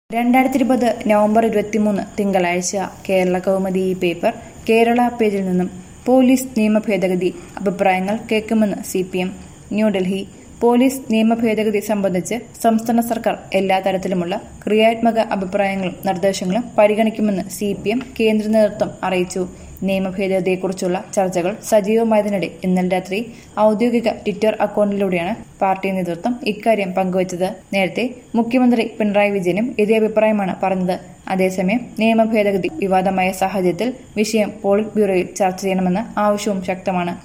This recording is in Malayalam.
രണ്ടായിരത്തി ഇരുപത് നവംബർ ഇരുപത്തിമൂന്ന് തിങ്കളാഴ്ച കേരള കൗമുദി ഈ പേപ്പർ കേരള പേജിൽ നിന്നും പോലീസ് നിയമ ഭേദഗതി അഭിപ്രായങ്ങൾ കേൾക്കുമെന്ന് C P M New Delhi police നിയമ ഭേദഗതി സംബന്ധിച്ച് സംസ്ഥാന സർക്കാർ എല്ലാ തരത്തിലുമുള്ള ക്രിയാത്മക അഭിപ്രായങ്ങളും നിർദ്ദേശങ്ങളും പരിഗണിക്കുമെന്ന് സി പി എം കേന്ദ്ര നേതൃത്വം അറിയിച്ചു നിയമ ഭേദഗതിയെക്കുറിച്ചുള്ള ചർച്ചകൾ സജീവമായതിനിടെ ഇന്നലെ രാത്രി ഔദ്യോഗിക ട്വിറ്റർ അക്കൗണ്ടിലൂടെയാണ് പാർട്ടി നേതൃത്വം ഇക്കാര്യം പങ്കുവച്ചത് നേരത്തെ മുഖ്യമന്ത്രി പിണറായി വിജയനും ഇതേ അഭിപ്രായമാണ് പറഞ്ഞത് അതേസമയം നിയമ ഭേദഗതി വിവാദമായ സാഹചര്യത്തിൽ വിഷയം പോളിറ്റ് ബ്യൂറോയിൽ ചർച്ച ചെയ്യണമെന്ന ആവശ്യവും ശക്തമാണ്